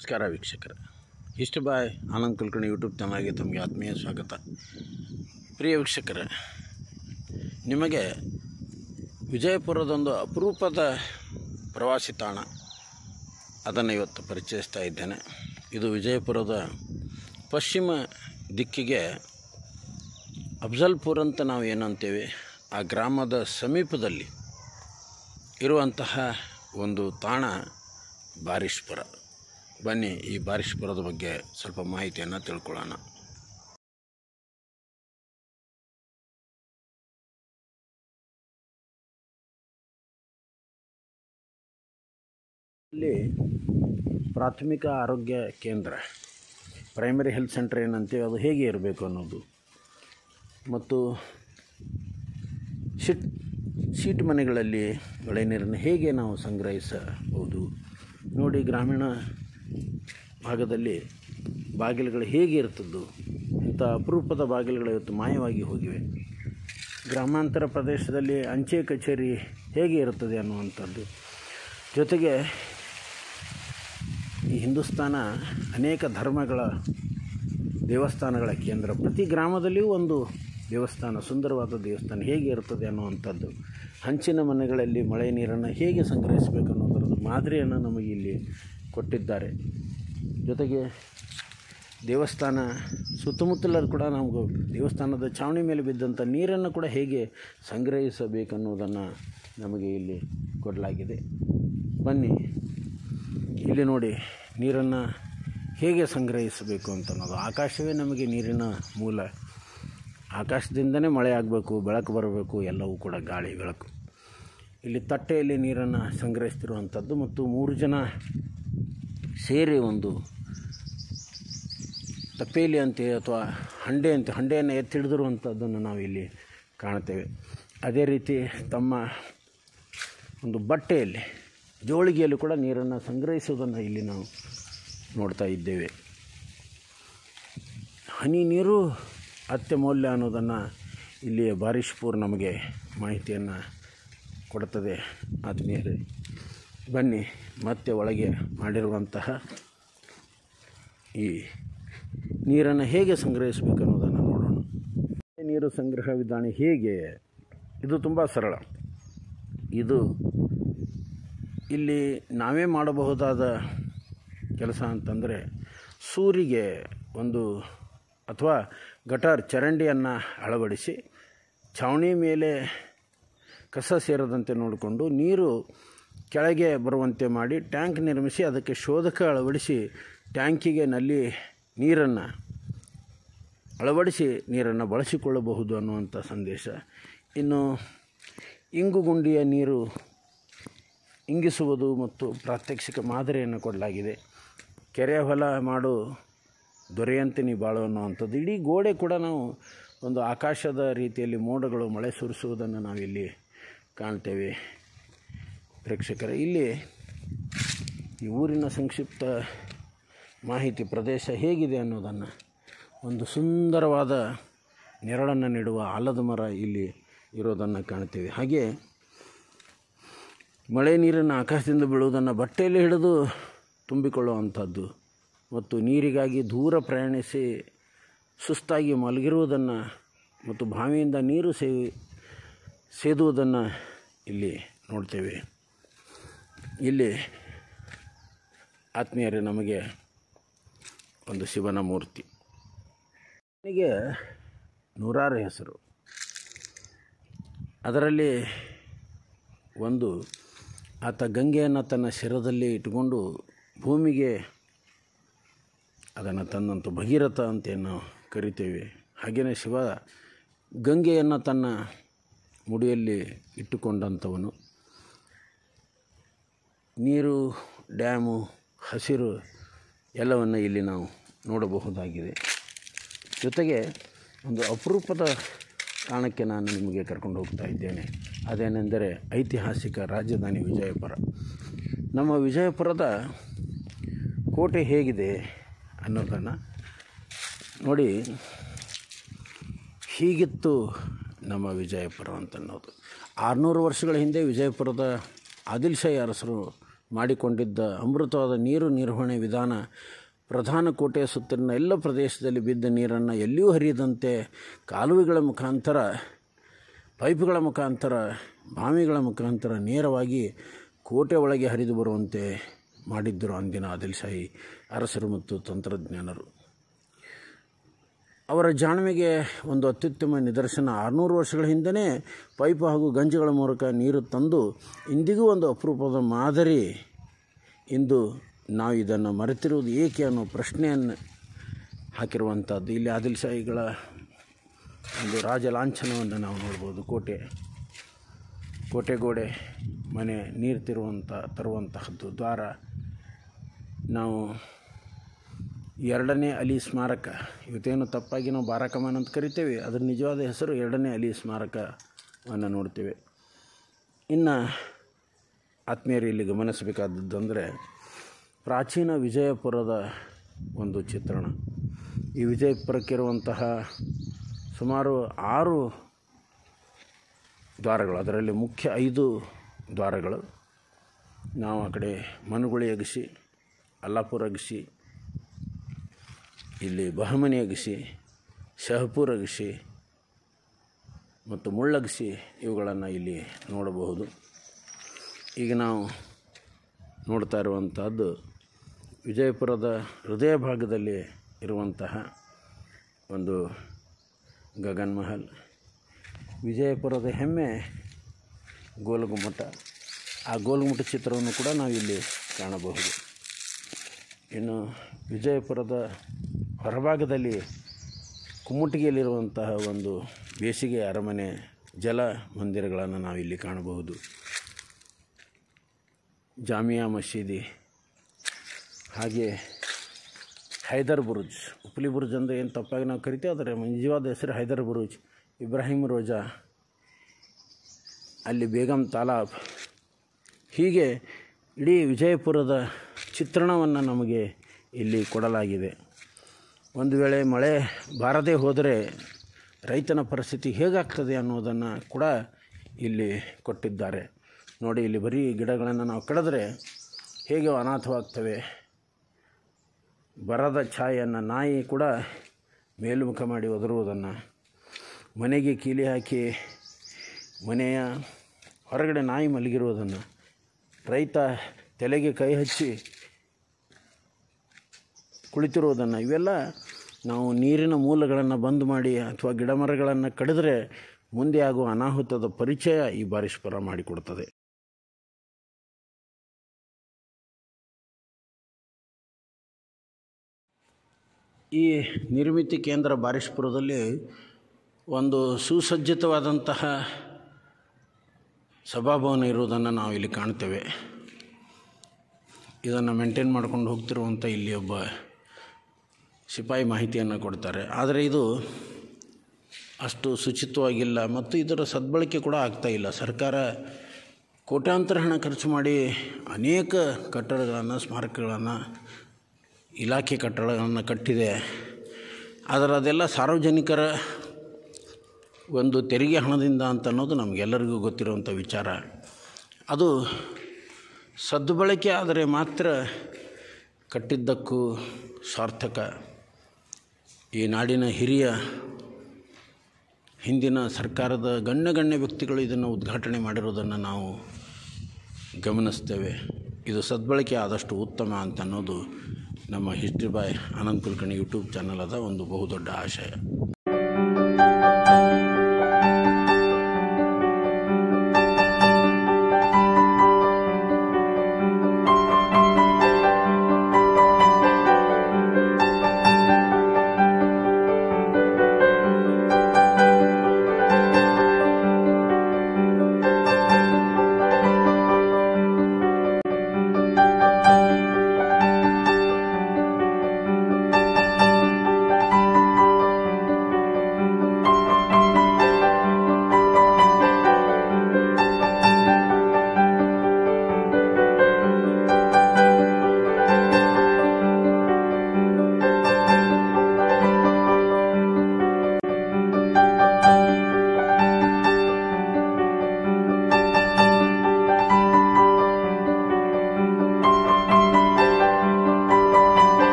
ನಮಸ್ಕಾರ ವೀಕ್ಷಕರೇ ಇಷ್ಟು ಬಾಯ್ ಆನಂದ್ ಕುಲಕರ್ಣಿ ಯೂಟ್ಯೂಬ್ ಚಾನಲ್ಗೆ ತಮಗೆ ಆತ್ಮೀಯ ಸ್ವಾಗತ ಪ್ರಿಯ ವೀಕ್ಷಕರೇ ನಿಮಗೆ ವಿಜಯಪುರದೊಂದು ಅಪರೂಪದ ಪ್ರವಾಸಿ ತಾಣ ಅದನ್ನು ಇವತ್ತು ಪರಿಚಯಿಸ್ತಾ ಇದ್ದೇನೆ ಇದು ವಿಜಯಪುರದ ಪಶ್ಚಿಮ ದಿಕ್ಕಿಗೆ ಅಫ್ಜಲ್ಪುರ್ ಅಂತ ನಾವು ಏನಂತೇವೆ ಆ ಗ್ರಾಮದ ಸಮೀಪದಲ್ಲಿ ಇರುವಂತಹ ಒಂದು ತಾಣ ಬಾರೀಶ್ಪುರ ಬನ್ನಿ ಈ ಬಾರೀಶ್ಪುರದ ಬಗ್ಗೆ ಸ್ವಲ್ಪ ಮಾಹಿತಿಯನ್ನು ತಿಳ್ಕೊಳ್ಳೋಣ ಇಲ್ಲಿ ಪ್ರಾಥಮಿಕ ಆರೋಗ್ಯ ಕೇಂದ್ರ ಪ್ರೈಮರಿ ಹೆಲ್ತ್ ಸೆಂಟರ್ ಏನಂತೀವಿ ಅದು ಹೇಗೆ ಇರಬೇಕು ಅನ್ನೋದು ಮತ್ತು ಶಿಟ್ ಸೀಟ್ ಮನೆಗಳಲ್ಲಿ ಮಳೆ ನೀರನ್ನು ಹೇಗೆ ನಾವು ಸಂಗ್ರಹಿಸಬಹುದು ನೋಡಿ ಗ್ರಾಮೀಣ ಭಾಗದಲ್ಲಿ ಬಾಗಿಲುಗಳು ಹೇಗೆ ಇರ್ತದ್ದು ಇಂಥ ಅಪರೂಪದ ಬಾಗಿಲುಗಳು ಇವತ್ತು ಮಾಯವಾಗಿ ಹೋಗಿವೆ ಗ್ರಾಮಾಂತರ ಪ್ರದೇಶದಲ್ಲಿ ಅಂಚೆ ಕಚೇರಿ ಹೇಗೆ ಇರುತ್ತದೆ ಅನ್ನುವಂಥದ್ದು ಜೊತೆಗೆ ಈ ಹಿಂದೂಸ್ತಾನ ಅನೇಕ ಧರ್ಮಗಳ ದೇವಸ್ಥಾನಗಳ ಕೇಂದ್ರ ಪ್ರತಿ ಗ್ರಾಮದಲ್ಲಿಯೂ ಒಂದು ದೇವಸ್ಥಾನ ಸುಂದರವಾದ ದೇವಸ್ಥಾನ ಹೇಗೆ ಇರ್ತದೆ ಅನ್ನುವಂಥದ್ದು ಹಂಚಿನ ಮನೆಗಳಲ್ಲಿ ಮಳೆ ನೀರನ್ನು ಹೇಗೆ ಸಂಗ್ರಹಿಸಬೇಕು ಅನ್ನೋದರದ್ದು ಮಾದರಿಯನ್ನು ನಮಗೆ ಇಲ್ಲಿ ಕೊಟ್ಟಿದ್ದಾರೆ ಜೊತೆಗೆ ದೇವಸ್ಥಾನ ಸುತ್ತಮುತ್ತಲರು ಕೂಡ ನಮಗೆ ದೇವಸ್ಥಾನದ ಛಾವಣಿ ಮೇಲೆ ಬಿದ್ದಂಥ ನೀರನ್ನು ಕೂಡ ಹೇಗೆ ಸಂಗ್ರಹಿಸಬೇಕನ್ನುವುದನ್ನು ನಮಗೆ ಇಲ್ಲಿ ಕೊಡಲಾಗಿದೆ ಬನ್ನಿ ಇಲ್ಲಿ ನೋಡಿ ನೀರನ್ನು ಹೇಗೆ ಸಂಗ್ರಹಿಸಬೇಕು ಅಂತ ಅನ್ನೋದು ಆಕಾಶವೇ ನಮಗೆ ನೀರಿನ ಮೂಲ ಆಕಾಶದಿಂದನೇ ಮಳೆ ಆಗಬೇಕು ಬೆಳಕು ಬರಬೇಕು ಎಲ್ಲವೂ ಕೂಡ ಗಾಳಿ ಬೆಳಕು ಇಲ್ಲಿ ತಟ್ಟೆಯಲ್ಲಿ ನೀರನ್ನು ಸಂಗ್ರಹಿಸ್ತಿರುವಂಥದ್ದು ಮತ್ತು ಮೂರು ಜನ ಸೇರಿ ಒಂದು ತಪ್ಪೇಲಿ ಅಂತ ಅಥವಾ ಹಂಡೆ ಅಂತ ಹಂಡೆಯನ್ನು ಎತ್ತಿ ಹಿಡಿದಿರುವಂಥದ್ದನ್ನು ನಾವು ಇಲ್ಲಿ ಕಾಣ್ತೇವೆ ಅದೇ ರೀತಿ ತಮ್ಮ ಒಂದು ಬಟ್ಟೆಯಲ್ಲಿ ಜೋಳಿಗೆಯಲ್ಲಿ ಕೂಡ ನೀರನ್ನು ಸಂಗ್ರಹಿಸುವುದನ್ನು ಇಲ್ಲಿ ನಾವು ನೋಡ್ತಾ ಇದ್ದೇವೆ ಹನಿ ನೀರು ಅತ್ಯಮೂಲ್ಯ ಅನ್ನೋದನ್ನು ಇಲ್ಲಿ ಬಾರಿಶ್ಪುರ್ ನಮಗೆ ಮಾಹಿತಿಯನ್ನು ಕೊಡುತ್ತದೆ ಆತ್ಮೀಯರೇ ಬನ್ನಿ ಮತ್ತೆ ಒಳಗೆ ಮಾಡಿರುವಂತಹ ಈ ನೀರನ್ನು ಹೇಗೆ ಸಂಗ್ರಹಿಸಬೇಕು ಅನ್ನೋದನ್ನು ನೋಡೋಣ ನೀರು ಸಂಗ್ರಹ ವಿಧಾನ ಹೇಗೆ ಇದು ತುಂಬ ಸರಳ ಇದು ಇಲ್ಲಿ ನಾವೇ ಮಾಡಬಹುದಾದ ಕೆಲಸ ಅಂತಂದರೆ ಸೂರಿಗೆ ಒಂದು ಅಥವಾ ಗಟಾರ್ ಚರಂಡಿಯನ್ನು ಅಳವಡಿಸಿ ಛಾವಣಿ ಮೇಲೆ ಕಸ ಸೇರದಂತೆ ನೋಡಿಕೊಂಡು ನೀರು ಕೆಳಗೆ ಬರುವಂತೆ ಮಾಡಿ ಟ್ಯಾಂಕ್ ನಿರ್ಮಿಸಿ ಅದಕ್ಕೆ ಶೋಧಕ ಅಳವಡಿಸಿ ಟ್ಯಾಂಕಿಗೆ ನಲ್ಲಿ ನೀರನ್ನು ಅಳವಡಿಸಿ ನೀರನ್ನು ಬಳಸಿಕೊಳ್ಳಬಹುದು ಅನ್ನುವಂಥ ಸಂದೇಶ ಇನ್ನು ಇಂಗುಗುಂಡಿಯ ನೀರು ಇಂಗಿಸುವುದು ಮತ್ತು ಪ್ರಾತ್ಯಕ್ಷಿಕ ಮಾದರಿಯನ್ನು ಕೊಡಲಾಗಿದೆ ಕೆರೆ ಹೊಲ ಮಾಡು ದೊರೆಯಂತೆ ನೀ ಬಾಳು ಅನ್ನುವಂಥದ್ದು ಇಡೀ ಗೋಡೆ ಕೂಡ ನಾವು ಒಂದು ಆಕಾಶದ ರೀತಿಯಲ್ಲಿ ಮೋಡಗಳು ಮಳೆ ಸುರಿಸುವುದನ್ನು ನಾವಿಲ್ಲಿ ಕಾಣ್ತೇವೆ ಪ್ರೇಕ್ಷಕರೇ ಇಲ್ಲಿ ಈ ಊರಿನ ಸಂಕ್ಷಿಪ್ತ ಮಾಹಿತಿ ಪ್ರದೇಶ ಹೇಗಿದೆ ಅನ್ನೋದನ್ನು ಒಂದು ಸುಂದರವಾದ ನೆರಳನ್ನು ನೀಡುವ ಆಲದ ಮರ ಇಲ್ಲಿ ಇರೋದನ್ನು ಕಾಣ್ತೇವೆ ಹಾಗೆ ಮಳೆ ನೀರನ್ನು ಆಕಾಶದಿಂದ ಬೀಳುವುದನ್ನು ಬಟ್ಟೆಯಲ್ಲಿ ಹಿಡಿದು ತುಂಬಿಕೊಳ್ಳುವಂಥದ್ದು ಮತ್ತು ನೀರಿಗಾಗಿ ದೂರ ಪ್ರಯಾಣಿಸಿ ಸುಸ್ತಾಗಿ ಮಲಗಿರುವುದನ್ನು ಮತ್ತು ಬಾವಿಯಿಂದ ನೀರು ಸೇ ಸೇದುವುದನ್ನು ಇಲ್ಲಿ ನೋಡ್ತೇವೆ ಇಲ್ಲಿ ಆತ್ಮೀಯರೇ ನಮಗೆ ಒಂದು ಶಿವನ ಮೂರ್ತಿ ನನಗೆ ನೂರಾರು ಹೆಸರು ಅದರಲ್ಲಿ ಒಂದು ಆತ ಗಂಗೆಯನ್ನು ತನ್ನ ಶಿರದಲ್ಲಿ ಇಟ್ಟುಕೊಂಡು ಭೂಮಿಗೆ ಅದನ್ನು ತಂದಂಥ ಭಗೀರಥ ಅಂತ ಏನು ಕರಿತೇವೆ ಹಾಗೆಯೇ ಶಿವ ಗಂಗೆಯನ್ನು ತನ್ನ ಮುಡಿಯಲ್ಲಿ ಇಟ್ಟುಕೊಂಡಂಥವನು ನೀರು ಡ್ಯಾಮು ಹಸಿರು ಎಲ್ಲವನ್ನು ಇಲ್ಲಿ ನಾವು ನೋಡಬಹುದಾಗಿದೆ ಜೊತೆಗೆ ಒಂದು ಅಪರೂಪದ ತಾಣಕ್ಕೆ ನಾನು ನಿಮಗೆ ಕರ್ಕೊಂಡು ಹೋಗ್ತಾ ಇದ್ದೇನೆ ಅದೇನೆಂದರೆ ಐತಿಹಾಸಿಕ ರಾಜಧಾನಿ ವಿಜಯಪುರ ನಮ್ಮ ವಿಜಯಪುರದ ಕೋಟೆ ಹೇಗಿದೆ ಅನ್ನೋದನ್ನು ನೋಡಿ ಹೀಗಿತ್ತು ನಮ್ಮ ವಿಜಯಪುರ ಅಂತ ಅನ್ನೋದು ಆರುನೂರು ವರ್ಷಗಳ ಹಿಂದೆ ವಿಜಯಪುರದ ಆದಿಲ್ ಶಾಹಿ ಅರಸರು ಮಾಡಿಕೊಂಡಿದ್ದ ಅಮೃತವಾದ ನೀರು ನಿರ್ವಹಣೆ ವಿಧಾನ ಪ್ರಧಾನ ಕೋಟೆಯ ಸುತ್ತಲಿನ ಎಲ್ಲ ಪ್ರದೇಶದಲ್ಲಿ ಬಿದ್ದ ನೀರನ್ನು ಎಲ್ಲಿಯೂ ಹರಿಯದಂತೆ ಕಾಲುವೆಗಳ ಮುಖಾಂತರ ಪೈಪ್ಗಳ ಮುಖಾಂತರ ಬಾವಿಗಳ ಮುಖಾಂತರ ನೇರವಾಗಿ ಕೋಟೆ ಒಳಗೆ ಹರಿದು ಬರುವಂತೆ ಮಾಡಿದ್ದರು ಅಂದಿನ ಆದಿಲ್ಶಾಹಿ ಅರಸರು ಮತ್ತು ತಂತ್ರಜ್ಞಾನರು ಅವರ ಜಾಣ್ಮೆಗೆ ಒಂದು ಅತ್ಯುತ್ತಮ ನಿದರ್ಶನ ಆರುನೂರು ವರ್ಷಗಳ ಹಿಂದೆಯೇ ಪೈಪ್ ಹಾಗೂ ಗಂಜಿಗಳ ಮೂಲಕ ನೀರು ತಂದು ಇಂದಿಗೂ ಒಂದು ಅಪರೂಪದ ಮಾದರಿ ಇಂದು ನಾವು ಇದನ್ನು ಮರೆತಿರುವುದು ಏಕೆ ಅನ್ನೋ ಪ್ರಶ್ನೆಯನ್ನು ಹಾಕಿರುವಂಥದ್ದು ಇಲ್ಲಿ ಆದಿಲ್ಶಾಹಿಗಳ ಒಂದು ರಾಜ ಲಾಂಛನವನ್ನು ನಾವು ನೋಡ್ಬೋದು ಕೋಟೆ ಕೋಟೆ ಗೋಡೆ ಮನೆ ನೀರು ತಿರುವಂಥ ತರುವಂತಹದ್ದು ದ್ವಾರ ನಾವು ಎರಡನೇ ಅಲಿ ಸ್ಮಾರಕ ಇವತ್ತೇನು ತಪ್ಪಾಗಿ ನಾವು ಬಾರಾಕಮಾನ್ ಅಂತ ಕರಿತೇವೆ ಅದರ ನಿಜವಾದ ಹೆಸರು ಎರಡನೇ ಅಲಿ ಸ್ಮಾರಕವನ್ನು ನೋಡ್ತೇವೆ ಇನ್ನು ಆತ್ಮೀಯರು ಇಲ್ಲಿ ಗಮನಿಸಬೇಕಾದದ್ದು ಅಂದರೆ ಪ್ರಾಚೀನ ವಿಜಯಪುರದ ಒಂದು ಚಿತ್ರಣ ಈ ವಿಜಯಪುರಕ್ಕಿರುವಂತಹ ಸುಮಾರು ಆರು ದ್ವಾರಗಳು ಅದರಲ್ಲಿ ಮುಖ್ಯ ಐದು ದ್ವಾರಗಳು ನಾವು ಆ ಕಡೆ ಮನುಗುಳಿ ಅಗಸಿ ಅಲ್ಲಾಪುರ ಅಗಸಿ ಇಲ್ಲಿ ಬಹಮನಿ ಅಗಸಿ ಶಹಪುರ್ ಅಗಸಿ ಮತ್ತು ಮುಳ್ಳಗಸಿ ಇವುಗಳನ್ನು ಇಲ್ಲಿ ನೋಡಬಹುದು ಈಗ ನಾವು ನೋಡ್ತಾ ಇರುವಂಥದ್ದು ವಿಜಯಪುರದ ಹೃದಯ ಭಾಗದಲ್ಲಿ ಇರುವಂತಹ ಒಂದು ಗಗನ್ ಮಹಲ್ ವಿಜಯಪುರದ ಹೆಮ್ಮೆ ಗೋಲಗುಮ್ಮಟ ಆ ಗೋಲಗುಮ್ಮಟ ಚಿತ್ರವನ್ನು ಕೂಡ ನಾವು ಇಲ್ಲಿ ಕಾಣಬಹುದು ಇನ್ನು ವಿಜಯಪುರದ ಹೊರಭಾಗದಲ್ಲಿ ಕುಮ್ಮುಟಿಗೆಯಲ್ಲಿರುವಂತಹ ಒಂದು ಬೇಸಿಗೆ ಅರಮನೆ ಜಲ ಮಂದಿರಗಳನ್ನು ನಾವಿಲ್ಲಿ ಕಾಣಬಹುದು ಜಾಮಿಯಾ ಮಸೀದಿ ಹಾಗೆ ಹೈದರ್ ಬುರುಜ್ ಉಪ್ಲಿ ಬುರುಜ್ ಅಂದರೆ ಏನು ತಪ್ಪಾಗಿ ನಾವು ಕರಿತೇವೆ ಆದರೆ ನಿಜವಾದ ಹೆಸರು ಹೈದರ್ ಬುರುಜ್ ಇಬ್ರಾಹಿಂ ರೋಜಾ ಅಲ್ಲಿ ಬೇಗಂ ತಾಲಾಬ್ ಹೀಗೆ ಇಡೀ ವಿಜಯಪುರದ ಚಿತ್ರಣವನ್ನು ನಮಗೆ ಇಲ್ಲಿ ಕೊಡಲಾಗಿದೆ ಒಂದು ವೇಳೆ ಮಳೆ ಬಾರದೇ ಹೋದರೆ ರೈತನ ಪರಿಸ್ಥಿತಿ ಹೇಗಾಗ್ತದೆ ಅನ್ನೋದನ್ನು ಕೂಡ ಇಲ್ಲಿ ಕೊಟ್ಟಿದ್ದಾರೆ ನೋಡಿ ಇಲ್ಲಿ ಬರೀ ಗಿಡಗಳನ್ನು ನಾವು ಕಡಿದ್ರೆ ಹೇಗೆ ಅನಾಥವಾಗ್ತವೆ ಬರದ ಛಾಯೆಯನ್ನು ನಾಯಿ ಕೂಡ ಮೇಲ್ಮುಖ ಮಾಡಿ ಒದರುವುದನ್ನು ಮನೆಗೆ ಕೀಲಿ ಹಾಕಿ ಮನೆಯ ಹೊರಗಡೆ ನಾಯಿ ಮಲಗಿರುವುದನ್ನು ರೈತ ತಲೆಗೆ ಕೈ ಹಚ್ಚಿ ಕುಳಿತಿರುವುದನ್ನು ಇವೆಲ್ಲ ನಾವು ನೀರಿನ ಮೂಲಗಳನ್ನು ಬಂದ್ ಮಾಡಿ ಅಥವಾ ಗಿಡಮರಗಳನ್ನು ಕಡಿದ್ರೆ ಮುಂದೆ ಆಗುವ ಅನಾಹುತದ ಪರಿಚಯ ಈ ಬಾರಿಸ್ಪುರ ಮಾಡಿಕೊಡ್ತದೆ ಈ ನಿರ್ಮಿತಿ ಕೇಂದ್ರ ಬಾರಿಸ್ಪುರದಲ್ಲಿ ಒಂದು ಸುಸಜ್ಜಿತವಾದಂತಹ ಸಭಾಭವನ ಇರುವುದನ್ನು ನಾವು ಇಲ್ಲಿ ಕಾಣ್ತೇವೆ ಇದನ್ನು ಮೇಂಟೈನ್ ಮಾಡ್ಕೊಂಡು ಹೋಗ್ತಿರುವಂಥ ಇಲ್ಲಿ ಒಬ್ಬ ಸಿಪಾಯಿ ಮಾಹಿತಿಯನ್ನು ಕೊಡ್ತಾರೆ ಆದರೆ ಇದು ಅಷ್ಟು ಶುಚಿತ್ವವಾಗಿಲ್ಲ ಮತ್ತು ಇದರ ಸದ್ಬಳಕೆ ಕೂಡ ಆಗ್ತಾ ಇಲ್ಲ ಸರ್ಕಾರ ಕೋಟ್ಯಾಂತರ ಹಣ ಖರ್ಚು ಮಾಡಿ ಅನೇಕ ಕಟ್ಟಡಗಳನ್ನು ಸ್ಮಾರಕಗಳನ್ನು ಇಲಾಖೆ ಕಟ್ಟಡಗಳನ್ನು ಕಟ್ಟಿದೆ ಆದರೆ ಅದೆಲ್ಲ ಸಾರ್ವಜನಿಕರ ಒಂದು ತೆರಿಗೆ ಹಣದಿಂದ ಅಂತ ಅನ್ನೋದು ನಮಗೆಲ್ಲರಿಗೂ ಗೊತ್ತಿರುವಂಥ ವಿಚಾರ ಅದು ಸದ್ಬಳಕೆ ಆದರೆ ಮಾತ್ರ ಕಟ್ಟಿದ್ದಕ್ಕೂ ಸಾರ್ಥಕ ಈ ನಾಡಿನ ಹಿರಿಯ ಹಿಂದಿನ ಸರ್ಕಾರದ ಗಣ್ಯ ಗಣ್ಯ ವ್ಯಕ್ತಿಗಳು ಇದನ್ನು ಉದ್ಘಾಟನೆ ಮಾಡಿರೋದನ್ನು ನಾವು ಗಮನಿಸ್ತೇವೆ ಇದು ಸದ್ಬಳಕೆ ಆದಷ್ಟು ಉತ್ತಮ ಅಂತ ಅನ್ನೋದು ನಮ್ಮ history boy Anand Kulkarni YouTube ಚಾನಲದ ಒಂದು ಬಹುದೊಡ್ಡ ಆಶಯ